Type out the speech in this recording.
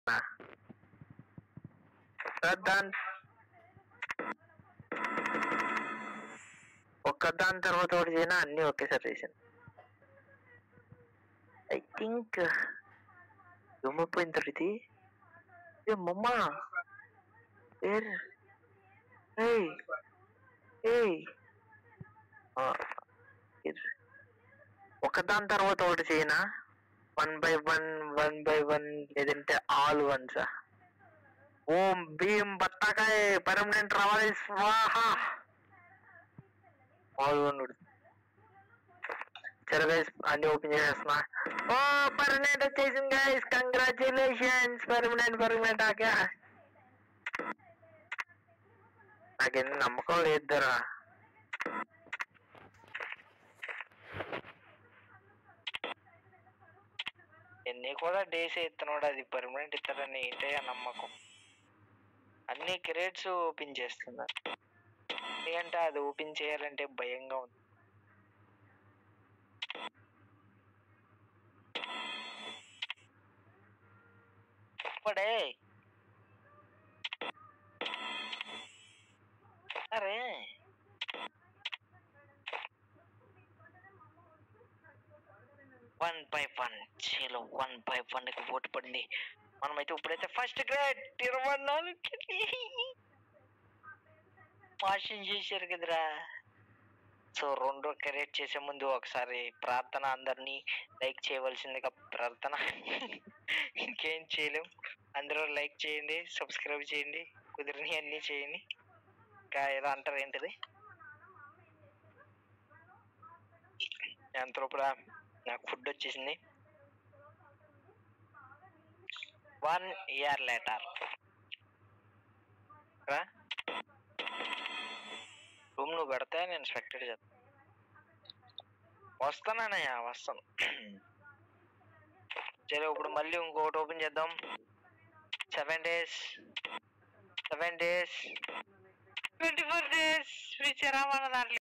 దాని ఒక్క దాని తర్వాత ఒకటి చేయనా అన్ని ఒకేసారి చేశాను ఐ థింక్ ఏమైపోయింది ఇది ఏ మమ్మ ఏర్ ఏయ్ ఏయ్ ఆ, ఇర్. ఒకదాని తర్వాత ఒకటి చేయనా one by one one by one లేదంటే ఆల్ వన్సా ఓం భీం బత్తాకాయ పర్మనెంట్ రావాలి స్వాహ ఆల్ వన్ సరే గైస్ అన్ని ఓపెన్ చేసేస్తున్నా ఓ పర్మనెంట్ వచ్చేసింది గైస్ కంగ్రాచులేషన్స్ పర్మనెంట్ పర్మనెంట్ ఆకా నాకేం నమ్మకం లేదురా ఎన్ని కూడా డేస్ ఎత్తున్నాడు అది పర్మనెంట్ ఇస్తాడని ఏంటయ్యా నమ్మకం అన్ని క్రేట్స్ ఓపెన్ చేస్తున్నారు ఎందుకంటే అది ఓపెన్ చేయాలంటే భయంగా ఉంది ఇప్పుడే అరే వన్ బై వన్ చలో వన్ బై వన్ కి ఓటు పడింది మనమైతే ఇప్పుడైతే ఫస్ట్ గ్రేడ్ ఇరవై నాలుగు మాషన్ చేశారు కదరా సో రెండో క్రియేట్ చేసే ముందు ఒకసారి ప్రార్థన అందరినీ లైక్ చేయవలసిందిగా ప్రార్థన ఇంకేం చేయలేం అందరూ లైక్ చేయండి సబ్స్క్రైబ్ చేయండి కుదిరిని అన్నీ చేయండి ఇంకా ఏదో అంటారు ఏంటిది ఎంతలోపల నాకు ఫుడ్ వచ్చేసింది వన్ ఇయర్ లేటర్ రూమ్ నువ్వు పెడితే నేను స్పెక్టెడ్ చేస్తాను వస్తానన్నయ్య వస్తాను సరే ఇప్పుడు మళ్ళీ ఇంకొకటి ఓపెన్ చేద్దాం seven days seven days twenty four days విచారా మన దాంట్లో